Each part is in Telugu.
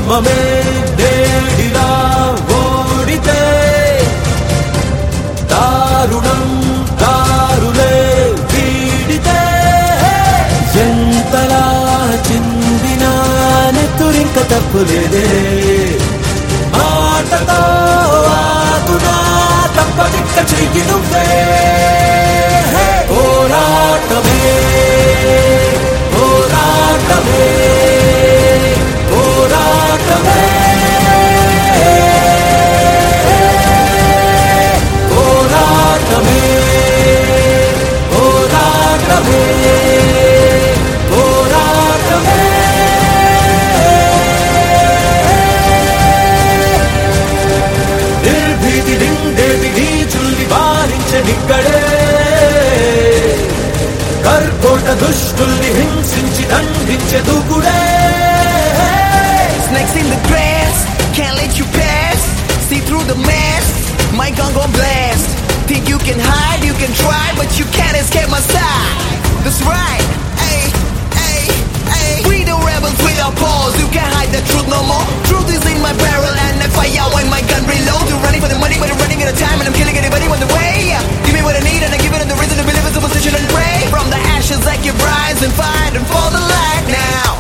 ధర్మమే నేడిలా ఓడితే దారుణం దారులే వీడితే ఎంతలా చిందినా నెత్తురింక తప్పులేదే మాటతో ఆగునా తప్పదిక్క చెయ్యి నువ్వే పోరాటమే పోరాటమే పోరాటమే పోరాటమే పోరాటమే పోరాటమే నిర్భీతి నిండేటి నీచుల్ని వారించనిక్కడే కర్కోట దుష్టుల్ని హింసించి దండించే దూకుడే Snakes in the grass, can't let you pass. See through the mask, my gun gon' blast. Think you can hide, you can try, but you can't escape my side. That's right, ay, ay, ay. We the rebels with our paws, you can't hide the truth no more. Truth is in my barrel and I fire when my gun reloads. You're running for the money, but I'm running out of time and I'm killing anybody on the way. Give me what I need and I give it on the reason to believe it's a position and pray. From the ashes I keep rise and fight and for the light now.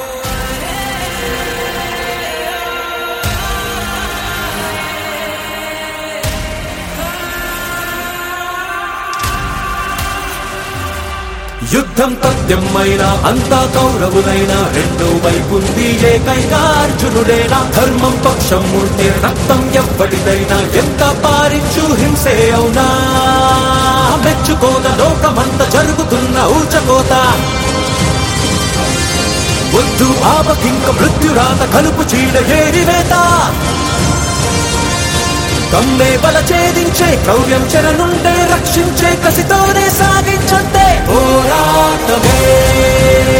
యుద్ధం తథ్యమైనా అంతా కౌరవులైనా రెండో వైపుంది ఏకైక అర్జునుడేనా ధర్మం పక్షం ఉంటే రక్తం ఎవ్వడిదైనా ఎంత పారించు హింసే అవునా మెచ్చుకోద లోకమంత జరుగుతున్న ఊచకోత వద్దు ఆపకింక మృత్యురాత కలుపు చీడ ఏరివేత కమ్మే బల ఛేదించే క్రౌర్యం చెరనుండే రక్షించే కసితోనే సాగించంతే పోరాటమే